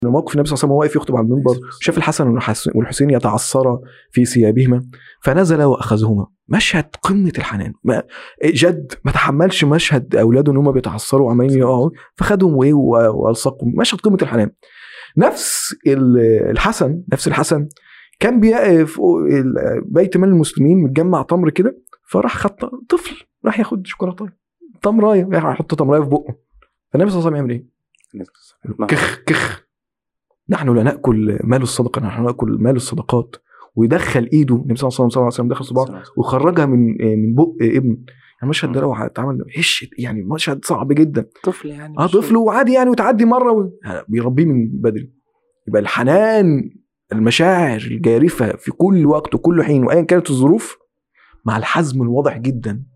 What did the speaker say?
موقف النبي صلى الله عليه وسلم وهو واقف يخطب على المنبر شاف الحسن والحس- والحسين يتعثرا في ثيابهما فنزل واخذهما مشهد قمه الحنان ما جد ما تحملش مشهد اولاده ان هم بيتعثروا وعمالين يقعوا فخدهم وايه و- والصقهم مشهد قمه الحنان نفس ال- الحسن نفس الحسن كان بيقف ال- بيت مال المسلمين متجمع تمر كده فراح خد طفل راح ياخد شوكولاته تمرايه راح يحط تمرايه في بقه فالنبي صلى الله عليه وسلم يعمل ايه؟ كخ كخ نحن لا ناكل مال الصدقه نحن ناكل مال الصدقات ويدخل ايده النبي صلى الله عليه وسلم دخل صباعه وخرجها من من بق ابن يعني المشهد ده لو اتعمل هش يعني مشهد صعب جدا طفل يعني اه مش- طفل وعادي يعني وتعدي مره و... بيربيه من بدري يبقى الحنان المشاعر الجارفه في كل وقت وكل حين وايا كانت الظروف مع الحزم الواضح جدا